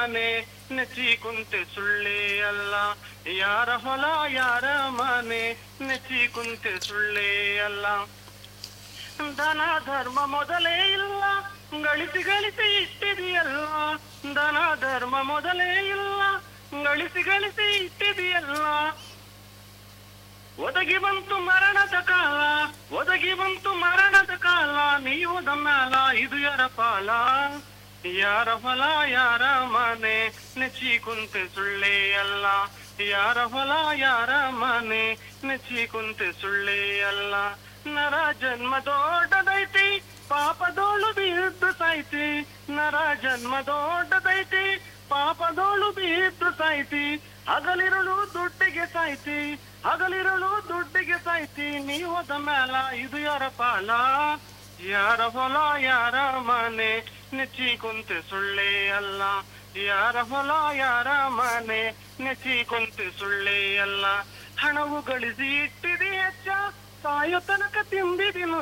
ಮನೆ ನೆಚ್ಚಿ ಕುಂತೆ ಸುಳ್ಳೇ ಅಲ್ಲ ಯಾರ ಹೊಲ ಯಾರ ಮನೆ ನೆಚ್ಚಿ ಕುಂತೆ ಸುಳ್ಳೇ ಅಲ್ಲ ದನ ಧರ್ಮ ಮೊದಲೇ ಇಲ್ಲ ಗಳಿಸಿ ಗಳಿಸಿ ಇಟ್ಟಿದೆಯಲ್ಲ ದನ ಧರ್ಮ ಮೊದಲೇ ಇಲ್ಲ ಗಳಿಸಿ ಗಳಿಸಿ ಇಟ್ಟಿದೆಯಲ್ಲ ಒದಗಿ ಬಂತು ಮರಣದ ಕಾಲ ಒದಗಿ ಬಂತು ಮರಣದ ಕಾಲ ನೀವು ಮ್ಯಾಲ ಇದು ಯಾರ ಪಾಲ ಯಾರ ಹೊಲ ಯಾರ ಮನೆ ನೆಚ್ಚಿ ಕುಂತೆ ಸುಳ್ಳೇ ಅಲ್ಲ ಯಾರ ಹೊಲ ಯಾರ ಮನೆ ನೆಚ್ಚಿ ಕುಂತೆ ಸುಳ್ಳೇ ಅಲ್ಲ ನರ ಜನ್ಮ ದೊಡ್ಡದೈತಿ ಪಾಪದೋಳು ಬಿದ್ದು ಸಾಯ್ತಿ ನರ ಜನ್ಮ ದೊಡ್ಡದೈತಿ ಪಾಪದೋಳು ಬಿದ್ದು ಸಾಯ್ತಿ ಹಗಲಿರುಳು ದುಡ್ಡಿಗೆ ಸಾಯ್ತಿ ಹಗಲಿರುಳು ದುಡ್ಡಿಗೆ ಸಾಯ್ತಿ ನೀವದ ಮ್ಯಾಲ ಇದು ಯಾರ ಪಾಲ ಯಾರ ಹೊಲ ಯಾರ ಮನೆ ನೆಚ್ಚಿ ಕುಂತೆ ಸುಳ್ಳೇ ಅಲ್ಲ ಯಾರ ಹೊಲ ಯಾರ ಮನೆ ನೆಚ್ಚಿ ಕುಂತೆ ಸುಳ್ಳೇ ಅಲ್ಲ ಹಣವು ಗಳಿಸಿ ಇಟ್ಟಿದೆ ಹೆಚ್ಚ ಸಾಯೋ ತನಕ ತಿಂದಿದಿನು